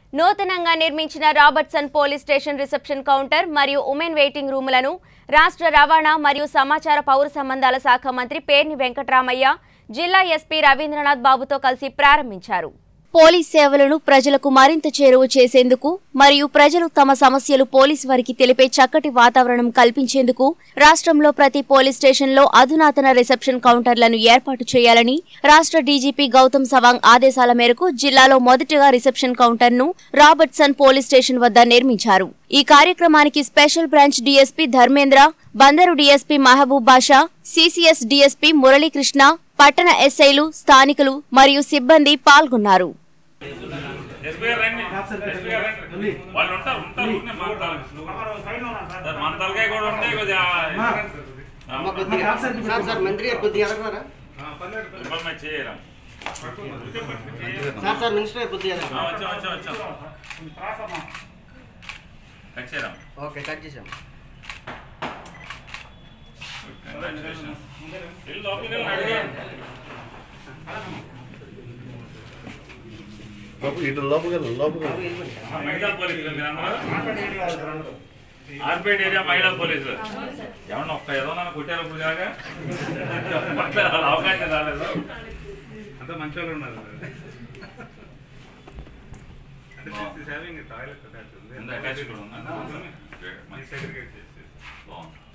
నూతనంగా నిర్మించిన Robertson police station reception counter మరియు ఉమెన్ వెయిటింగ్ రూములను రాష్ట్ర రవాణా మరియు సమాచార పౌర సంబంధాల శాఖ మంత్రి పేర్ని వెంకట్రామయ్య జిల్లా ఎస్పీ రవీంద్రనాథ్ బాబుతో కలిసి ప్రారంభించారు పోలీస్ సేవలను ప్రజలకు మరింత చేరువ చేసేందుకు మరియు ప్రజలు తమ సమస్యలు పోలీస్ వారికి తెలిపే చక్కటి వాతావరణం కల్పించేందుకు రాష్ట్రంలో ప్రతి పోలీస్ స్టేషన్లో అధునాతన రిసెప్షన్ కౌంటర్లను ఏర్పాటు చేయాలని రాష్ట్ర డీజీపీ గౌతమ్ సవాంగ్ ఆదేశాల మేరకు జిల్లాలో మొదటిగా రిసెప్షన్ కౌంటర్ను రాబర్ట్సన్ పోలీస్ స్టేషన్ వద్ద నిర్మించారు ఈ కార్యక్రమానికి special branch DSP Dharmendra Bandaru DSP Mahaboob Basha CCS DSP Muralikrishna పట్టణ ఎస్ఐలు స్థానికులు మరియు సిబ్బంది పాల్గొన్నారు ఎస్బీ గారు రండి ఎస్బీ గారు రండి వాళ్ళు ఉంటారు ఉంటారు ఊరికే మాట్లాడాలి సార్ మన తలకాయ కూడా ఉంటాయి కొద్దిగా అమ్మ కొద్దిగా సార్ సార్ మంత్రి గారు కొద్దిగా ఎదగరా ఇవ్వాలి చేయరా సార్ సార్ మినిస్టర్ గారు కొద్దిగా ఎదగరా వచ్చాం వచ్చాం వచ్చాం కట్ చేయరా ఓకే కట్ చేసాం కంగ్రాచులేషన్స్ వెళ్ళి లోపలికి వెళ్ళి అడిగాను లోపల ఇటు లోపలికి వెళ్ళు, లోపలికి వెళ్ళు. మహిళా పోలీసులు మీరు అందరూ ఆర్పేట్ ఏరియా మహిళా పోలీసులు ఏమన్నా ఒక్క ఏదో నన్ను కొట్టారు ఇప్పుడు దాకా పట్టలేదు, వాళ్ళ అవకాశం రాలేదు అంత మంచి వాళ్ళు ఉన్నారు అంటే సేవింగ్ టాయిలెట్ అటాచ్ ఉంది ఎంత attached కూడా ఉందా? ఈ segregate చేసేసి. బాగుంది